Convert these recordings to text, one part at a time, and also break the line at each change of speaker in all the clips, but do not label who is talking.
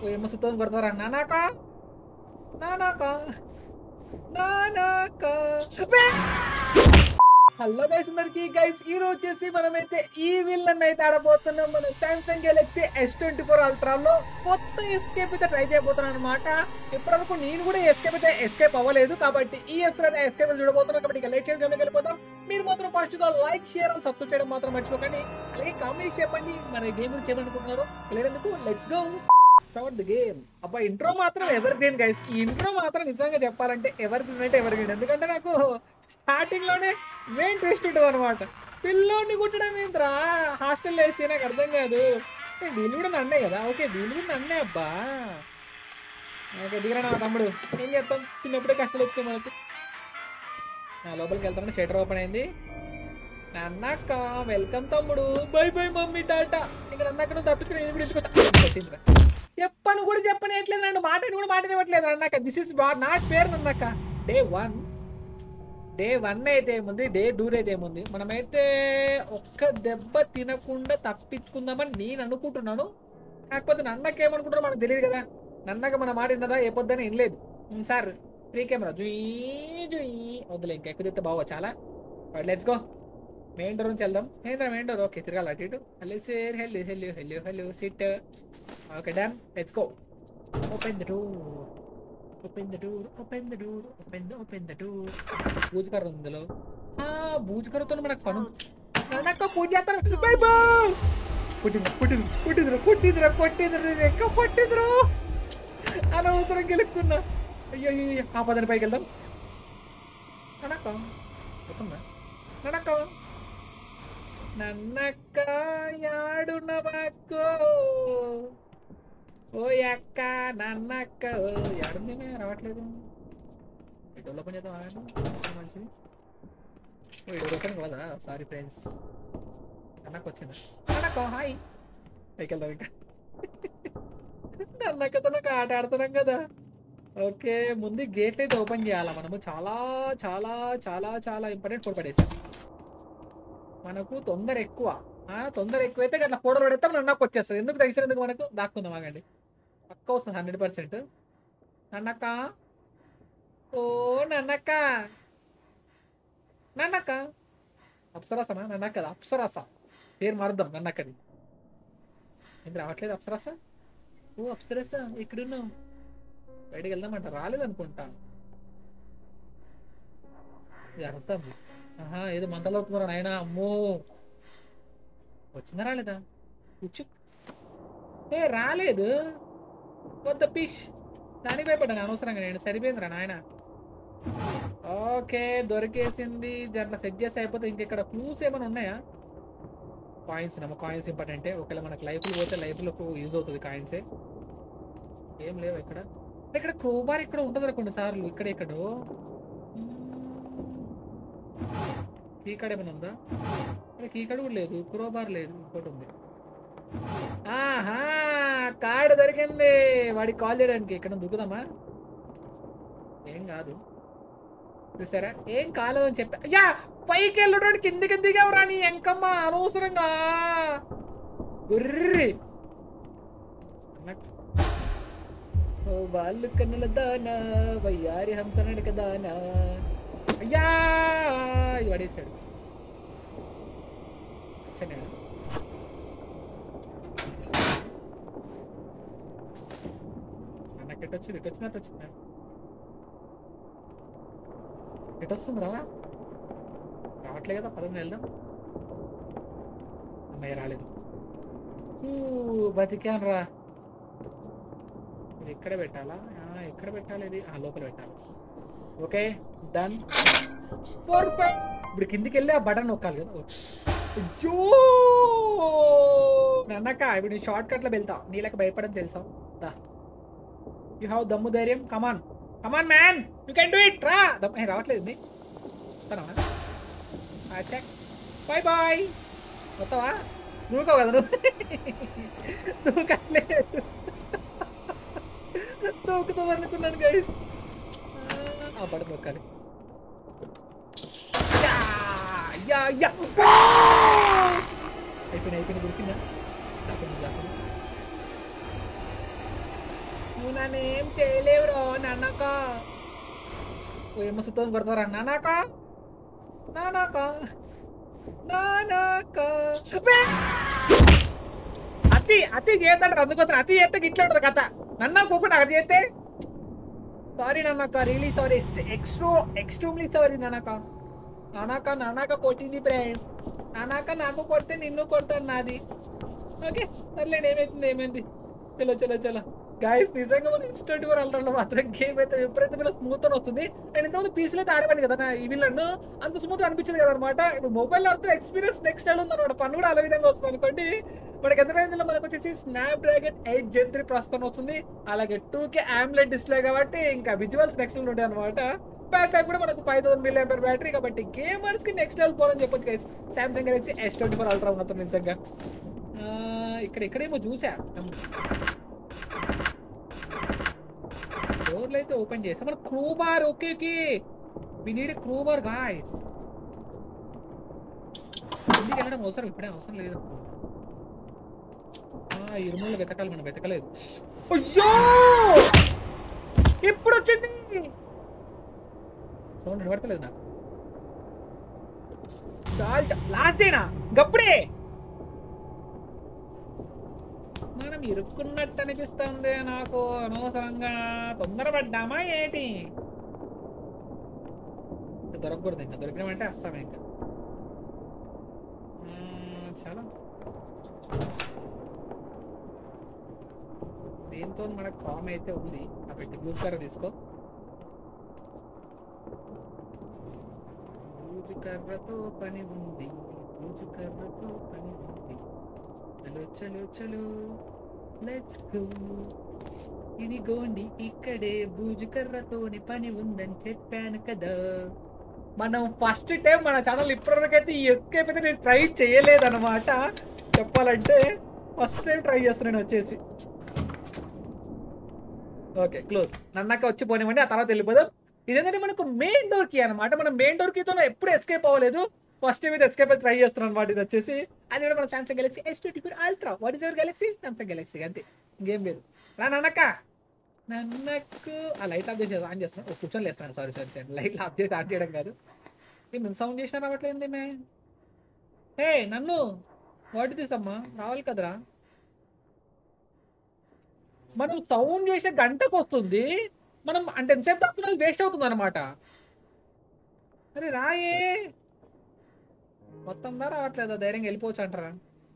ఏమో సుత్తం కొడతారా నానాక నానాక నానాక హలో గైస్ అందరికి గైస్ ఈ రోజు వచ్చేసి మనమైతే ఈ విల్లన్ అయితే ఆడబోతున్నాం మన Samsung Galaxy S twenty four అల్ట్రాలో కొత్త ఎస్కేప్ అయితే ట్రై చేయబోతున్నాను అనమాట ఇప్పటివరకు నేను కూడా ఎస్కేప్ అయితే ఎస్కేప్ అవ్వలేదు కాబట్టి ఈ ఎపిసోడ్ అయితే ఎస్కేప్ చూడబోతున్నాం కాబట్టి ఇక లేట్ చేయడం వెళ్ళిపోతాం మీరు మాత్రం ఫస్ట్ గా లైక్ షేర్ అండ్ సబ్స్క్రైబ్ చేయడం మాత్రం మర్చిపోకండి అలాగే కామెంట్ చెప్పండి మన గేమ్ గురించి ఏమనుకుంటున్నారు లేదందుకు let's go start the game అబ్బా ఇంట్రో మాత్రం ఎవర్ గ్రీన్ గైస్ ఈ ఇంట్రో మాత్రం నిజంగా చెప్పాలంటే ఎవర్ గ్రీన్ అంటే ఎవర్ గ్రీన్ ఎందుకంటే నాకు స్టార్టింగ్ లోనే మెయిన్ ట్విస్ట్ ఉంటుంది అనమాట పిల్లోడిని కుట్టడం ఏంట్రా హాస్టల్లో వేసి నాకు అర్థం కాదు ఏ, వీళ్ళు కూడా నన్నే కదా ఓకే వీళ్ళు కూడా నన్నే అబ్బా ఓకే దిగరా నా తమ్ముడు ఏం చేస్తాం చిన్నప్పుడే కష్టాలు వచ్చినాయి మనకు నా లోపలికి వెళ్తామని షటర్ ఓపెన్ అయింది నాన్నక్క వెల్కమ్ తమ్ముడు బై బై మమ్మీ టాటా ఇక్కడ అన్నాక నువ్వు తప్పించుకుని నేను కూడా ఇంటికి వస్తా. కొట్టిందిరా. చెప్పను కూడా చెప్పనేట్లేదు నన్ను మాటని కూడా మాటనివ్వట్లేదు అన్నాక దిస్ ఇస్ నాట్ పేరు నన్నాక డే వన్ డే వన్ అయితే ఏముంది డే టూ అయితే ఏముంది మనమైతే ఒక్క దెబ్బ తినకుండా తప్పించుకుందామని నేను అనుకుంటున్నాను కాకపోతే నన్నకి ఏమనుకుంటారో మనకు తెలియదు కదా నన్నక మన మాట విన్నదా ఏ పొద్దున వినలేదు ఉమ్, సార్ ఫ్రీ కెమెరా జుయీ జుయీ వద్దులే ఇంకా ఎక్కువ తిస్తే బాగా చాలా లెట్స్ గో మెయిన్ డోర్ నుంచి వెళ్దాం ఏంద్రా మెయిన్ డోర్ ఓకే తిరగాలి అటు ఇటు hello sir hell hell hell hell sit okay done let's go open the door open the door open the door open the open the door బూజుకర్ర ఉంది ఇందులో ఆ బూజుకర్రతో మనకు పను నన్నక్క పూజ చేస్తారు బై బై పుట్టింది పుట్టింది పుట్టిందిరా పుట్టిందిరా కొట్టిందిరా ఎక్క పట్టిందిరా అనవసరం గెలుపుకున్నా అయ్యో అయ్యో అయ్యో. ఆ పదని పైకి వెళ్దాం నన్నక్క పోతుందా నన్నక్క నన్నక్క యాడున్నవక్కో ఓ అక్క నన్నక్క ఓ యాడుందేమే రావట్లేదు డోలో పని చేద్దాం ఆగండి. మంచిది ఓ ఇది ఓపెన్ కాదా సారీ ఫ్రెండ్స్ నన్నక్క వచ్చిందా నన్నక్క హాయ్ పైకి వెళ్దాం ఇంకా నన్నక్కతో నాకు ఆట ఆడుతున్నాం కదా ఓకే ముందు గేట్లు అయితే ఓపెన్ చేయాలా మనము చాలా చాలా చాలా చాలా ఇంపార్టెంట్ ఫోటో పడేసి మనకు తొందర ఎక్కువ ఆ, తొందర ఎక్కువైతే అట్లా ఫోటోలు పడేస్తే మన నాకు వచ్చేస్తుంది ఎందుకు తెలిసినందుకు మనకు దాక్కుందాం ఆగండి పక్క వస్తుంది హండ్రెడ్ పర్సెంట్ నన్నక్క ఓ నన్నక్క నన్నక్క అప్సరసనా నన్నక్క కదా అప్సరస పేరు మారుద్దాం నన్నక్కది ఏంటి రావట్లేదు అప్సరస ఓ అప్సరస ఎక్కడున్నావు బయటకు వెళ్దామంట రాలేదు అనుకుంటా ఇది అర్థం ఆహా ఏదో మంటలు అవుతున్నారా నాయన అమ్మో వచ్చిందా రాలేదా కూర్చో ఏ రాలేదు వద్ద పిష్ దానికి భయపడ్డాను అనవసరంగా నేను సరిపోయిందిరా నాయన ఓకే దొరికేసింది దాంట్లో సెట్ చేసి అయిపోతే ఇంకెక్కడ క్లూస్ ఏమైనా ఉన్నాయా కాయిన్స్ నమ్మ కాయిన్స్ ఇంపార్టెంటే ఒకవేళ మనకు లైఫ్లు పోతే లైఫ్లకు యూజ్ అవుతుంది కాయిన్సే ఏం లేవు ఇక్కడ ఇక్కడ క్రోబార్ ఇక్కడ ఉంటుంది కొన్ని సార్లు ఇక్కడ ఎక్కడో కీకాడ్ ఏమైనా ఉందా ఇక్కడ కీకాడ్ కూడా లేదు క్రోబార్ లేదు ఇంకోటి ఉంది ఆహా కార్డు దొరికింది వాడికి కాల్ చేయడానికి ఇక్కడ దుక్కుదామా ఏం కాదు చూసారా ఏం కాలేదని చెప్పా అయ్యా పైకి వెళ్ళడానికి కిందికి దిగావురా నీ ఎంకమ్మ అనవసరంగా గుర్రి అన్నట్టు ఓ వాళ్ళు కన్నుల దానా వయ్యారి హంస నడక దానా అయ్యా ఇది పడేశాడు వచ్చాను అన్నకి ఎటు వచ్చింది ఇటు వచ్చినట్టు వచ్చింది ఎటు వస్తుందిరా రావట్లే కదా పదం వెళ్దాం అమ్మాయి రాలేదు ఊ, బతికాను రా ఇది ఎక్కడ పెట్టాలా ఆ, ఎక్కడ పెట్టాలి ఇది ఆ లోపల పెట్టాలి ఓకే డన్ పర్ఫెక్ట్ ఇప్పుడు కిందికి వెళ్ళి ఆ బటన్ నొక్కాలి కదా అయ్యో నన్నక్క ఇప్పుడు నేను షార్ట్ కట్లో వెళ్తా నీళ్ళకి భయపడని తెలుసా దా యూ హ్యావ్ దమ్ము ధైర్యం come on come on man you can do it రా దమ్ ఏ, రావట్లేదు ఇది వస్తానా చెక్ బాయ్ బాయ్ వస్తావా దూకవు కదా నువ్వు దూకట్లేదు దూకుతుంది అనుకున్నాను గైస్ ఆ పడ దొక్కాలి యా, యా, యా. అయిపోయింది అయిపోయింది దొరికిందా దాకుంది దాకుంది నువ్వు నన్ను ఏం చేయలేవురో నాన్నక ఏమో సుతం కొడతారా నాన్నక నాన్నక నాన్నక బే! అతి అతి చేద్దాడు అందుకోసం అతి చేస్తే ఇట్లా ఉంటుంది కథ నన్న పోకుండా అది చేస్తే సారీ నాన్నక రియలీ సారీ ఎక్స్ట్రో ఎక్స్ట్రీమ్లీ సారీ నాన్నక నానాక నానాక కొట్టింది ప్రేస్ నానాక నాకు కొడితే నిన్ను కొడతాను నాది ఓకే సర్లేండి ఏమైతుంది ఏమైంది చలో చలో చలో గాయస్ నిజంగా మన ఇన్స్టెంట్ కూడా వెళ్ళడంలో మాత్రం గేమ్ అయితే విపరీతమైన స్మూత్ అని వస్తుంది అండ్ ఇంతకుముందు పీసీలో అయితే ఆడవాను కదా నా ఈ విలన్ను అంత స్మూత్ అనిపించదు కదా అనమాట ఇప్పుడు మొబైల్ ఆడితే ఎక్స్పీరియన్స్ నెక్స్ట్ లెవెల్ ఉంది అనమాట పన్ను కూడా అదే విధంగా వస్తుంది అనుకోండి మనకి ఎంతమైందిలో మనకు వచ్చేసి Snapdragon eight gen three ప్రస్తుతం వస్తుంది అలాగే టూ కే ఆమ్లెట్ డిస్ప్లే కాబట్టి ఇంకా విజువల్స్ నెక్స్ట్ లెవెల్ ఉంటాయి అనమాట బ్యాటరీ కూడా మనకు five thousand milliampere battery కాబట్టి గేమర్స్ కి నెక్స్ట్ లెవెల్ పోవాలని చెప్పొచ్చు guys Samsung Galaxy S twenty four Ultra ఉన్నది నిజంగా ఆ, ఇక్కడ ఇక్కడేమో చూసా డోర్లు అయితే ఓపెన్ చేసా మన crowbar okay okay we need crowbar guys ఇంటికి వెళ్ళడం అవసరం ఇప్పుడే అవసరం లేదు ఆ, ఈ రూమ్లో వెతకాలి మనం వెతకలేదు అయ్యో ఎప్పుడు వచ్చింది సౌండ్ వినబడతలేదు నాకు చాలు లాస్ట్ డేనా గప్పుడే మనం ఇరుక్కున్నట్టు అనిపిస్తుంది నాకు అనవసరంగా తొందరపడ్డామా ఏంటి ఇంకా దొరకకూడదు ఇంకా దొరికినామంటే వస్తాం ఇంకా మ్మ్, చాలా దీంతో మనకు కామ్ అయితే ఉంది కాబట్టి బ్లూ కలర్ తీసుకో బూజు కర్రతో పని ఉంది బూజు కర్రతో పని ఉంది చలో చలో చలో లెట్స్ గో ఇదిగోండి ఇక్కడే బూజు కర్రతోని పని ఉందని చెప్పాను కదా మనం ఫస్ట్ టైం మన ఛానల్ ఇప్పటివరకైతే ఈ ఎస్కేప్ అయితే నేను ట్రై చేయలేదన్నమాట చెప్పాలంటే ఫస్ట్ టైం ట్రై చేస్తున్నాను వచ్చేసి ఓకే క్లోజ్ నన్నాక వచ్చి పోనివ్వండి ఆ తర్వాత వెళ్ళిపోదాం ఇదేంటంటే మనకు మెయిన్ డోర్ కీ అనమాట మనం మెయిన్ డోర్ కీతో ఎప్పుడు ఎస్కేప్ అవ్వలేదు ఫస్ట్ టైం అయితే ఎస్కేప్ అయితే ట్రై చేస్తున్నాం అనమాట ఇది వచ్చేసి అది కూడా మన Samsung Galaxy S twenty four Ultra what is ever Galaxy Samsung Galaxy అంతే ఇంకేం లేదు రా నన్నక్క నన్నకు ఆ లైట్ ఆఫ్ చేసి ఆన్ చేస్తున్నాను ఓ, కూర్చొని లేస్తాను sorry sorry sorry light off చేసి ఆన్ చేయడం కాదు నేను సౌండ్ చేసినా రావట్లేదు మే హే నన్ను వాట్ దిస్ అమ్మా రావాలి కదరా మనం సౌండ్ చేసే గంటకు వస్తుంది మనం అంటే ఎంతసేపు తక్కువ వేస్ట్ అవుతుంది అనమాట అరే రాయే మొత్తం దా రావట్లేదా ధైర్యంగా వెళ్ళిపోవచ్చు అంటారా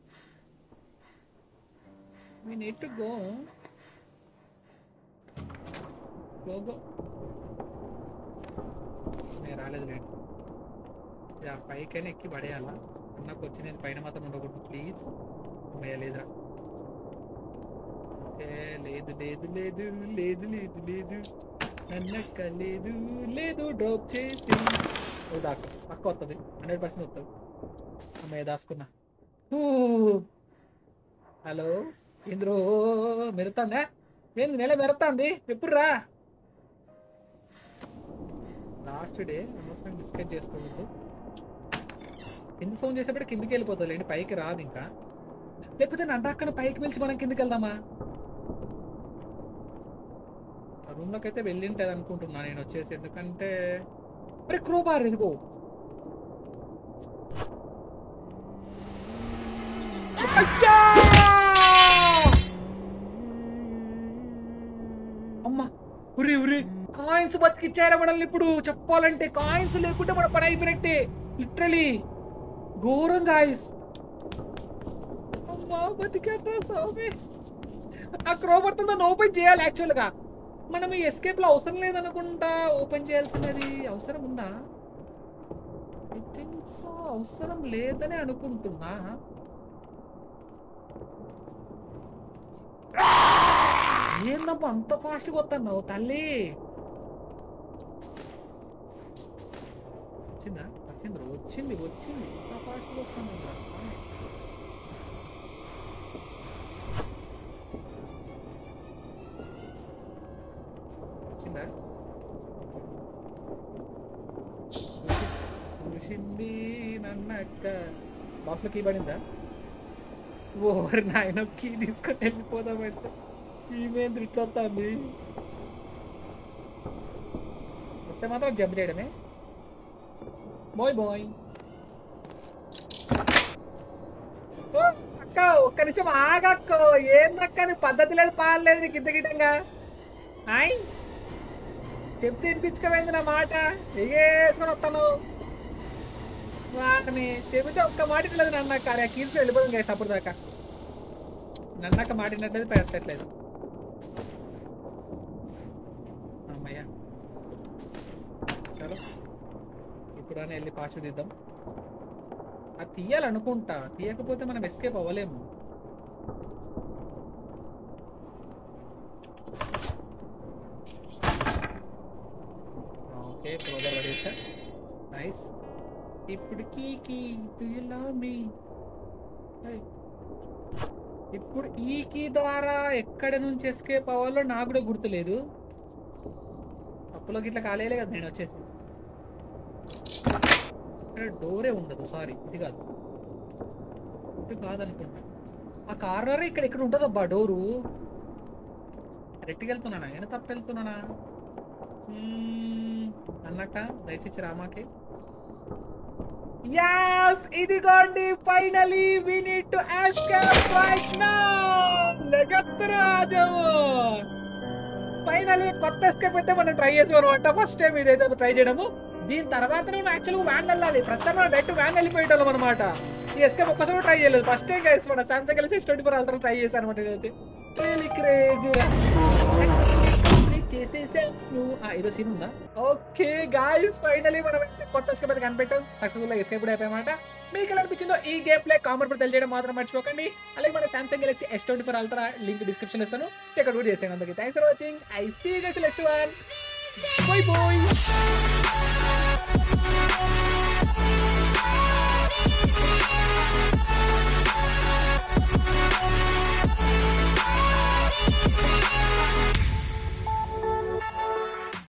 మీ నెట్ గో గో గో నేను రాలేదు లేదు ఆ పైకైనా ఎక్కి పడేయాలా నాకు వచ్చి నేను పైన మాత్రం ఉండకూడదు ప్లీజ్ అమ్మయ్య లేదురా ఓకే లేదు లేదు లేదు లేదు లేదు లేదు నన్నక్క లేదు లేదు డ్రాప్ చేసి ఓ దాకా పక్క వస్తుంది హండ్రెడ్ పర్సెంట్ వస్తుంది అమ్మయ్య దాసుకున్నా హూ. హలో ఇంద్రో మెరుతుందా ఏంది నెల మెరుతుంది ఎప్పుడు రా లాస్ట్ డే అనవసరం డిస్కస్ చేసుకోవద్దు కింద సౌండ్ చేసేప్పుడు కిందికి వెళ్ళిపోతుంది లేండి పైకి రాదు ఇంకా లేకపోతే నడ్డాక్కన పైకి పిలిచి మనం కిందికి వెళ్దామా ఆ రూమ్ లోకి అయితే వెళ్ళింటది అనుకుంటున్నా నేను వచ్చేసి ఎందుకంటే మరి క్రోబార్ ఇదిగో అయ్యా! అమ్మా ఉరి ఉరి కాయిన్స్ బతికిచ్చారా మనల్ని ఇప్పుడు చెప్పాలంటే కాయిన్స్ లేకుంటే మన పని అయిపోయినట్టే లిటరలీ ఘోరం గాయస్ అమ్మా బతికేట్రా స్వామి ఆ క్రోబర్ తో దాన్ని ఓపెన్ చేయాలి యాక్చువల్ గా మనం ఈ ఎస్కేప్ లో అవసరం లేదనుకుంటా ఓపెన్ చేయాల్సినది అవసరం ఉందా ఐ థింక్ సో అవసరం లేదని అనుకుంటున్నా ఏందమ్మా అంత ఫాస్ట్గా వస్తున్నావు తల్లి వచ్చిందా వచ్చింది వచ్చింది వచ్చింది ఎంత ఫాస్ట్గా వస్తుంది స్వామి వచ్చిందా చూసింది నన్నక్క బాక్స్లో కీ పడిందా ఓరి నాయన కీ తీసుకొని వెళ్ళిపోదామంటే ఈమెంద్ర ఇట్లా వస్తుంది వస్తే మాత్రం జంప్ చేయడమే బాయ్ బాయ్ ఓ, అక్క ఒక్క నిమిషం ఆగక్క ఏందక్క నీ పద్ధతి లేదు పాడలేదు నీకు ఇంత గిట్టంగా హాయ్ చెప్తే వినిపించుకోమైంది నా మాట ఎగేసుకొని వస్తాను వాటిని చెబితే ఒక్క మాట వినలేదు నన్నక్క అరే కీల్స్ వెళ్ళిపోతుంది కదా అప్పుడు దాకా నన్నక్క మాట వినట్లేదు పెట్టట్లేదు అమ్మయ్యా చలో ఇప్పుడు అని వెళ్ళి పాస్ తీద్దాం అది తీయాలనుకుంటా తీయకపోతే మనం ఎస్కేప్ అవ్వలేము ఓకే క్లోజర్ పడేసా నైస్ ఇప్పుడు కీకి డు యు లవ్ మీ ఇప్పుడు ఈ కీ ద్వారా ఎక్కడ నుంచి ఎస్కేప్ అవ్వాలో నాకు కూడా గుర్తులేదు అప్పులోకి ఇట్లా కాలేలే కదా నేను వచ్చేసి ఇక్కడ డోరే ఉండదు సారీ ఇది కాదు ఇది కాదనుకుంటా ఆ కార్నర్ ఇక్కడ ఇక్కడ ఉంటుంది అబ్బా డోరు రెట్టికి వెళ్తున్నానా నేను తప్పు వెళ్తున్నానా మ్మ్, అన్నట్ట దయచేసి రామాకి యాస్ ఇదిగోండి finally we need to escape right now లగత్రాజము ఫైనలీ కొత్త ఎస్కేప్ అయితే మనం ట్రై చేసాం అనమాట ఫస్ట్ టైం ఇదైతే ట్రై చేయడము దీని తర్వాత నువ్వు యాక్చువల్గా వ్యాన్ వెళ్ళాలి ప్రస్తుతం మనం డైరెక్ట్ వ్యాన్ వెళ్ళిపోయేటోళ్ళం అనమాట ఈ ఎస్కేప్ ఒక్కసారి ట్రై చేయలేదు ఫస్ట్ టైం గైస్ మన సామ్సంగ్ కలిసి S twenty four Ultra try చేశాను అనమాట ఇదైతే రియలీ క్రేజీ చేసేసాను ఏదో సీన్ ఉందా ఓకే గాయస్ ఫైనలీ మనం అయితే కొత్త ఎస్కేప్ అయితే కనిపెట్టాం సక్సెస్ఫుల్ గా ఎస్కేప్ అయిపోయామాట మీకు ఎలా అనిపించిందో ఈ గేమ్ ప్లే కామెంట్ కూడా తెలియజేయడం మాత్రం మర్చిపోకండి అలాగే మన Samsung Galaxy S twenty four Ultra link description ఇస్తాను చెక్ అవుట్ కూడా చేసాను అందుకే thanks for watching I see get next one bye bye